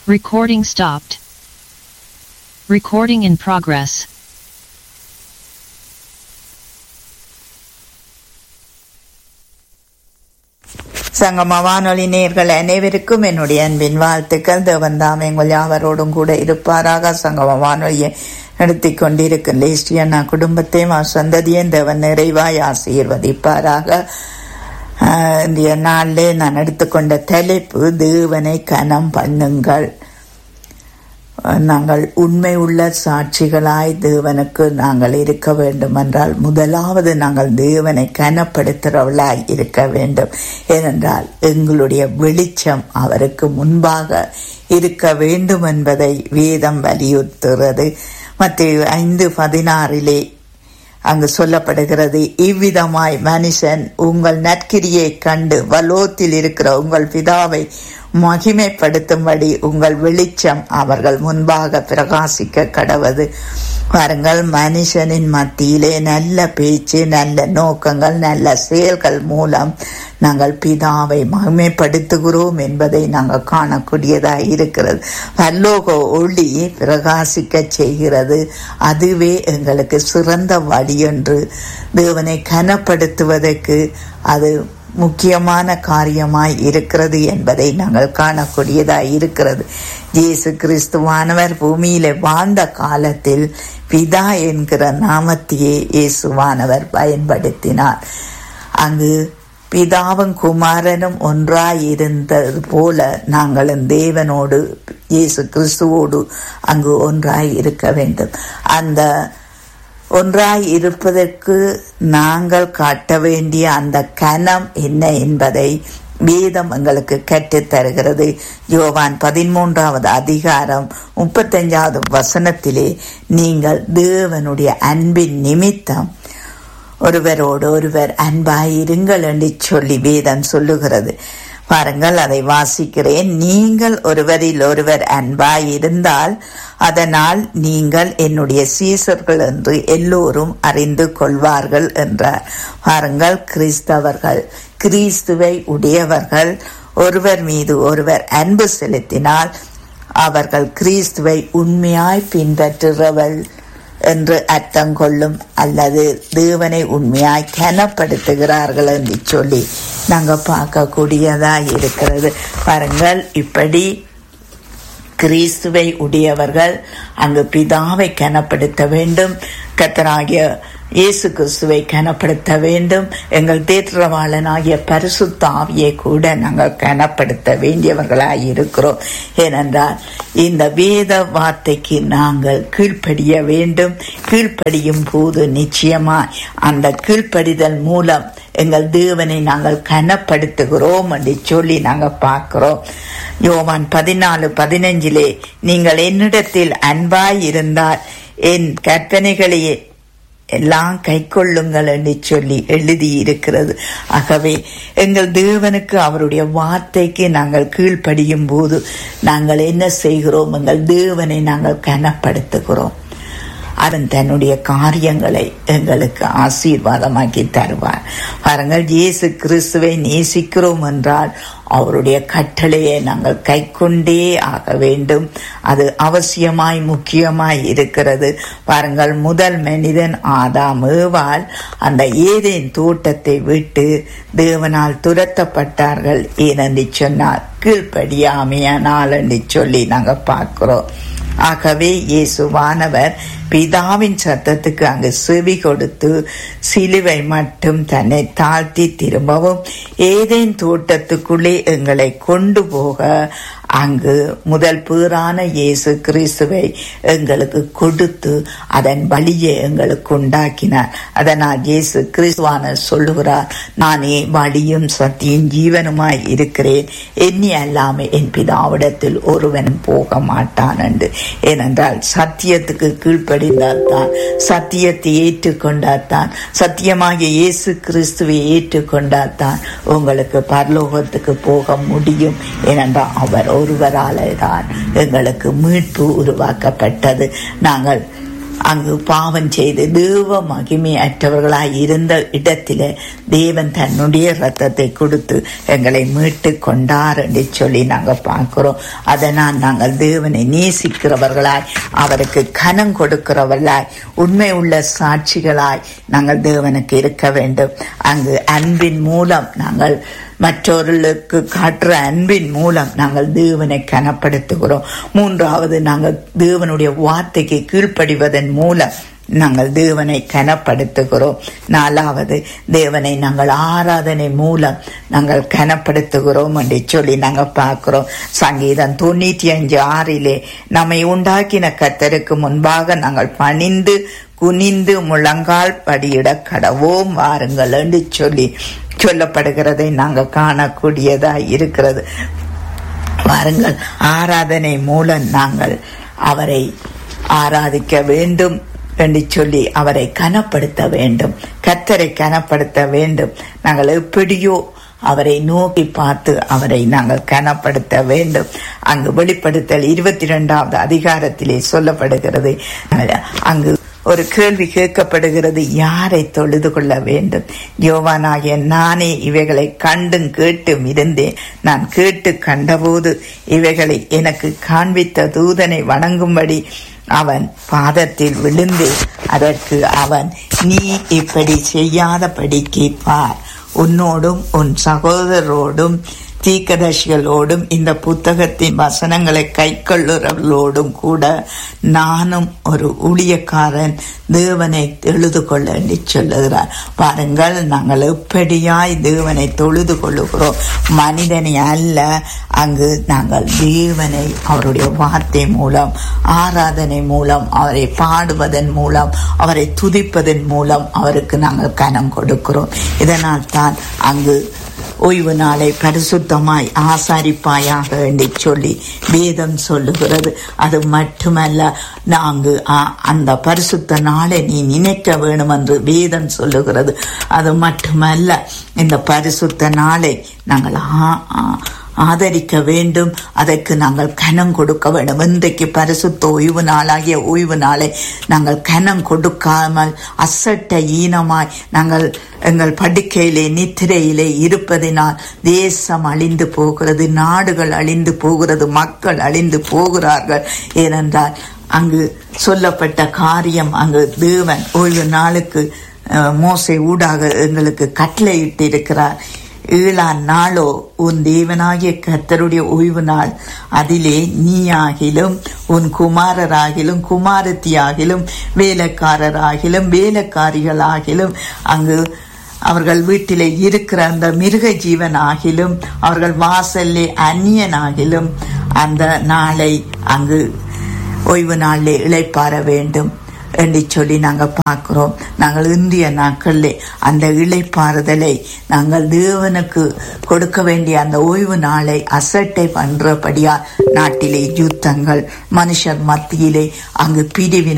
Recording stopped. Recording in progress. சங்கம வானொலி நேர்கள் அனைவருக்கும் என்னுடைய அன்பின் வாழ்த்துக்கள் தேவன் தாம் எங்கள் யாவரோடும் கூட இருப்பாராக சங்கம வானொலியை நடத்தி கொண்டிருக்கும் லேஸ்டியண்ணா குடும்பத்தையும் அவர் சந்ததியும் தேவன் நிறைவாய் ஆசீர்வதிப்பாராக ஆஹ், இந்த நாளிலே நான் எடுத்துக்கொண்ட தலைப்பு தேவனை கனம் பண்ணுங்கள் நாங்கள் உண்மை உள்ள சாட்சிகளாய் தேவனுக்கு நாங்கள் இருக்க வேண்டும் என்றால் முதலாவது நாங்கள் தேவனை கனப்படுத்துகிறவர்களாய் இருக்க வேண்டும் ஏனென்றால் எங்களுடைய வெளிச்சம் அவருக்கு முன்பாக இருக்க வேண்டும் என்பதை வேதம் வலியுறுத்துகிறது மத்திய ஐந்து பதினாறிலே அங்கு சொல்லப்படுகிறது இவ்விதமாய் மனுஷன் உங்கள் நற்கிரியை கண்டு வலோத்தில் இருக்கிற உங்கள் பிதாவை மகிமைப்படுத்தும்படி உங்கள் வெளிச்சம் அவர்கள் முன்பாக பிரகாசிக்க கடவது பாருங்கள் மனுஷனின் மத்தியிலே நல்ல பேச்சு நல்ல நோக்கங்கள் நல்ல செயல்கள் மூலம் நாங்கள் பிதாவை மகிமைப்படுத்துகிறோம் என்பதை நாங்கள் காணக்கூடியதாக இருக்கிறது பல்லோக ஒளி பிரகாசிக்க செய்கிறது அதுவே எங்களுக்கு சிறந்த வழி என்று தேவனை கனப்படுத்துவதற்கு அது முக்கியமான காரியமாய் இருக்கிறது என்பதை நாங்கள் காணக்கூடியதாய் இருக்கிறது இயேசு கிறிஸ்துவானவர் பூமியில வாழ்ந்த காலத்தில் பிதா என்கிற நாமத்தையே இயேசுவானவர் பயன்படுத்தினார் அங்கு பிதாவும் குமாரனும் ஒன்றாய் இருந்தது போல நாங்களும் தேவனோடு இயேசு கிறிஸ்துவோடு அங்கு ஒன்றாய் இருக்க வேண்டும் அந்த ஒன்றாய் இருப்பதற்கு நாங்கள் காட்ட வேண்டிய அந்த கனம் என்ன என்பதை வேதம் எங்களுக்கு கற்றுத் தருகிறது யோவான் பதிமூன்றாவது அதிகாரம் முப்பத்தஞ்சாவது வசனத்திலே நீங்கள் தேவனுடைய அன்பின் நிமித்தம் ஒருவரோடு ஒருவர் அன்பாயிருங்கள் என்று சொல்லி வேதம் சொல்லுகிறது பாருங்கள் அதை வாசிக்கிறேன் நீங்கள் ஒருவரில் ஒருவர் அன்பாயிருந்தால் அதனால் நீங்கள் என்னுடைய சீசர்கள் என்று எல்லோரும் அறிந்து கொள்வார்கள் என்றார் பாருங்கள் கிறிஸ்தவர்கள் கிறிஸ்துவை உடையவர்கள் ஒருவர் மீது ஒருவர் அன்பு செலுத்தினால் அவர்கள் கிறிஸ்துவை உண்மையாய் பின்பற்றுறவள் என்று அர்த்தம் கொள்ளும் அல்லது தேவனை உண்மையாய் கனப்படுத்துகிறார்கள் என்று சொல்லி நாங்க பார்க்கக்கூடியதா இருக்கிறது பாருங்கள் இப்படி கிறிஸ்துவை உடையவர்கள் அங்கு பிதாவை கனப்படுத்த வேண்டும் கத்தராகிய இயேசு கிறிஸ்துவை கனப்படுத்த வேண்டும் எங்கள் தேற்றவாளனாகிய பரிசுத்த ஆவியை கூட நாங்கள் கனப்படுத்த வேண்டியவர்களாய் இருக்கிறோம் ஏனென்றால் இந்த வேத வார்த்தைக்கு நாங்கள் கீழ்ப்படிய வேண்டும் கீழ்ப்படியும் போது நிச்சயமாய் அந்த கீழ்ப்படிதல் மூலம் எங்கள் தேவனை நாங்கள் கனப்படுத்துகிறோம் என்று சொல்லி நாங்கள் பார்க்கிறோம் யோவான் பதினாலு பதினஞ்சிலே நீங்கள் என்னிடத்தில் அன்பாய் இருந்தால் என் கற்பனைகளையே எல்லாம் கை கொள்ளுங்கள் என்று சொல்லி எழுதி இருக்கிறது ஆகவே எங்கள் தேவனுக்கு அவருடைய வார்த்தைக்கு நாங்கள் கீழ்ப்படியும் போது நாங்கள் என்ன செய்கிறோம் எங்கள் தேவனை நாங்கள் கனப்படுத்துகிறோம் அவன் தன்னுடைய காரியங்களை எங்களுக்கு ஆசீர்வாதமாக்கி தருவார் பாருங்கள் இயேசு கிறிஸ்துவை நேசிக்கிறோம் என்றால் அவருடைய கட்டளையை நாங்கள் கை கொண்டே ஆக வேண்டும் அது அவசியமாய் முக்கியமாய் இருக்கிறது பாருங்கள் முதல் மனிதன் ஆதாம் ஏவாள் அந்த ஏதேன் தோட்டத்தை விட்டு தேவனால் துரத்தப்பட்டார்கள் ஏனென்று சொன்னால் கீழ்ப்படியாமையானால் என்று சொல்லி நாங்கள் பார்க்கிறோம் ஆகவே இயேசுவானவர் பிதாவின் சத்தத்துக்கு அங்கு செவி கொடுத்து சிலுவை மட்டும் தன்னை தாழ்த்தி திரும்பவும் ஏதேன் தோட்டத்துக்குள்ளே எங்களை கொண்டு போக அங்கு முதல் பேரான இயேசு கிறிஸ்துவை எங்களுக்கு கொடுத்து அதன் வழியை எங்களுக்கு உண்டாக்கினார் அதனால் இயேசு கிறிஸ்துவான சொல்லுகிறார் நானே வழியும் சத்தியும் ஜீவனுமாய் இருக்கிறேன் எண்ணி அல்லாம என் பிதாவிடத்தில் ஒருவன் போக மாட்டான் என்று ஏனென்றால் சத்தியத்துக்கு கீழ்ப்படிந்தால் தான் சத்தியத்தை ஏற்றுக்கொண்டால் தான் சத்தியமாகிய இயேசு கிறிஸ்துவை ஏற்றுக்கொண்டால் தான் உங்களுக்கு பரலோகத்துக்கு போக முடியும் ஏனென்றால் அவர் ஒருவராலே தான் எங்களுக்கு மீட்பு உருவாக்கப்பட்டது நாங்கள் அங்கு பாவம் செய்து தேவ மகிமையற்றவர்களாய் இருந்த இடத்திலே தேவன் தன்னுடைய ரத்தத்தை கொடுத்து எங்களை மீட்டு கொண்டார் என்று சொல்லி நாங்கள் பார்க்கிறோம் அதனால் நாங்கள் தேவனை நேசிக்கிறவர்களாய் அவருக்கு கனம் கொடுக்கிறவர்களாய் உண்மை உள்ள சாட்சிகளாய் நாங்கள் தேவனுக்கு இருக்க வேண்டும் அங்கு அன்பின் மூலம் நாங்கள் மற்றவர்களுக்கு காட்டுற அன்பின் மூலம் நாங்கள் தேவனை கனப்படுத்துகிறோம் மூன்றாவது நாங்கள் தேவனுடைய வார்த்தைக்கு கீழ்ப்படிவதன் மூலம் நாங்கள் தேவனை கனப்படுத்துகிறோம் நாலாவது தேவனை நாங்கள் ஆராதனை மூலம் நாங்கள் கனப்படுத்துகிறோம் என்று சொல்லி நாங்கள் பார்க்கிறோம் சங்கீதம் தொண்ணூற்றி அஞ்சு ஆறிலே நம்மை உண்டாக்கின கத்தருக்கு முன்பாக நாங்கள் பணிந்து குனிந்து முழங்கால் படியிட கடவோம் வாருங்கள் என்று சொல்லி சொல்லப்படுகிறதை நாங்கள் காணக்கூடியதா இருக்கிறது வாருங்கள் ஆராதனை மூலம் நாங்கள் அவரை ஆராதிக்க வேண்டும் என்று சொல்லி அவரை கனப்படுத்த வேண்டும் கத்தரை கனப்படுத்த வேண்டும் நாங்கள் எப்படியோ அவரை நோக்கி பார்த்து அவரை நாங்கள் கனப்படுத்த வேண்டும் அங்கு வெளிப்படுத்தல் இருபத்தி இரண்டாவது அதிகாரத்திலே சொல்லப்படுகிறது அங்கு ஒரு கேள்வி கேட்கப்படுகிறது யாரை தொழுது கொள்ள வேண்டும் யோவானாகிய நானே இவைகளை கண்டும் கேட்டும் இருந்தேன் நான் கேட்டு கண்டபோது இவைகளை எனக்கு காண்பித்த தூதனை வணங்கும்படி அவன் பாதத்தில் விழுந்து அதற்கு அவன் நீ இப்படி செய்யாதபடிக்கு பார் உன்னோடும் உன் சகோதரரோடும் தீக்கதர்சிகளோடும் இந்த புத்தகத்தின் வசனங்களை கை கொள்ளுறவர்களோடும் கூட நானும் ஒரு ஊழியக்காரன் தேவனை தொழுது கொள்ள என்று சொல்லுகிறார் பாருங்கள் நாங்கள் எப்படியாய் தேவனை தொழுது கொள்ளுகிறோம் மனிதனை அல்ல அங்கு நாங்கள் தேவனை அவருடைய வார்த்தை மூலம் ஆராதனை மூலம் அவரை பாடுவதன் மூலம் அவரை துதிப்பதன் மூலம் அவருக்கு நாங்கள் கனம் கொடுக்கிறோம் இதனால் தான் அங்கு ஓய்வு நாளை பரிசுத்தமாய் ஆசாரிப்பாயாக என்று சொல்லி வேதம் சொல்லுகிறது அது மட்டுமல்ல நாங்கு அந்த பரிசுத்த நாளை நீ நினைக்க வேணும் என்று வேதம் சொல்லுகிறது அது மட்டுமல்ல இந்த பரிசுத்த நாளை நாங்கள் ஆதரிக்க வேண்டும் அதற்கு நாங்கள் கனம் கொடுக்க வேண்டும் இன்றைக்கு பரிசுத்த ஓய்வு நாளாகிய ஓய்வு நாளை நாங்கள் கனம் கொடுக்காமல் அசட்ட ஈனமாய் நாங்கள் எங்கள் படுக்கையிலே நித்திரையிலே இருப்பதினால் தேசம் அழிந்து போகிறது நாடுகள் அழிந்து போகிறது மக்கள் அழிந்து போகிறார்கள் ஏனென்றால் அங்கு சொல்லப்பட்ட காரியம் அங்கு தேவன் ஓய்வு நாளுக்கு மோசை ஊடாக எங்களுக்கு கட்டளையிட்டு இருக்கிறார் ஏழாம் நாளோ உன் தேவனாகிய கர்த்தருடைய ஓய்வு நாள் அதிலே நீயாகிலும் உன் குமாரராகிலும் குமாரத்தியாகிலும் வேலைக்காரராகிலும் வேலைக்காரிகளாகிலும் அங்கு அவர்கள் வீட்டிலே இருக்கிற அந்த மிருக ஜீவனாகிலும் அவர்கள் வாசல்லே அந்நியனாகிலும் அந்த நாளை அங்கு ஓய்வு நாளிலே இழைப்பார வேண்டும் என்று சொல்லி நாங்கள் பார்க்கிறோம் நாங்கள் இந்திய நாட்களிலே அந்த இழைப்பாறுதலை நாங்கள் தேவனுக்கு கொடுக்க வேண்டிய அந்த ஓய்வு நாளை அசட்டை பண்றபடியா நாட்டிலே யுத்தங்கள் மனுஷர் மத்தியிலே அங்கு பிரிவினை